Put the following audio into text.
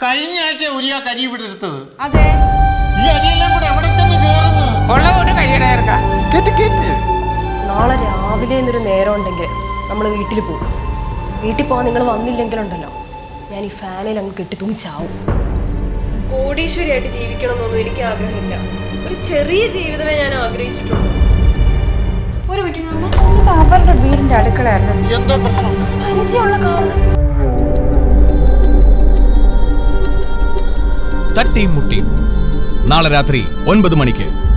കഴിഞ്ഞ ആഴ്ച ഉരിയ കരി ഇവിടെ എടുത്തത് അതെ ഈ അരിയെല്ലാം കൂടെ എവിടെ ചെന്ന് കേറുന്നു ഉള്ള കൊണ്ട് കഴിയണ ചേർക്ക കേറ്റ് കേറ്റ് നാളെ രാവിലെ എന്നൊരു നേരം ഉണ്ടെങ്കിൽ നമ്മൾ വീട്ടിൽ പോകും വീട്ടിൽ പോകാൻ നിങ്ങൾ വന്നില്ലെങ്കിലുണ്ടല്ലോ ഞാൻ ഈ ഫാനിൽ അങ്ങ് കെട്ടി തൂങ്ങിച്ചാവും കോടീശ്വരിയായിട്ട് ജീവിക്കണമെന്നൊന്നും എനിക്ക് ആഗ്രഹമില്ല ഒരു ചെറിയ ജീവിതമേ ഞാൻ ആഗ്രഹിച്ചിട്ടുള്ളൂ ഒരു വീട്ടിൽ നിന്ന് അവരുടെ വീടിന്റെ അടുക്കളയല്ല എന്തോ പ്രശ്നം പരിചയമുള്ള കാറ് തട്ടിയും മുട്ടിയും നാളെ രാത്രി ഒൻപത് മണിക്ക്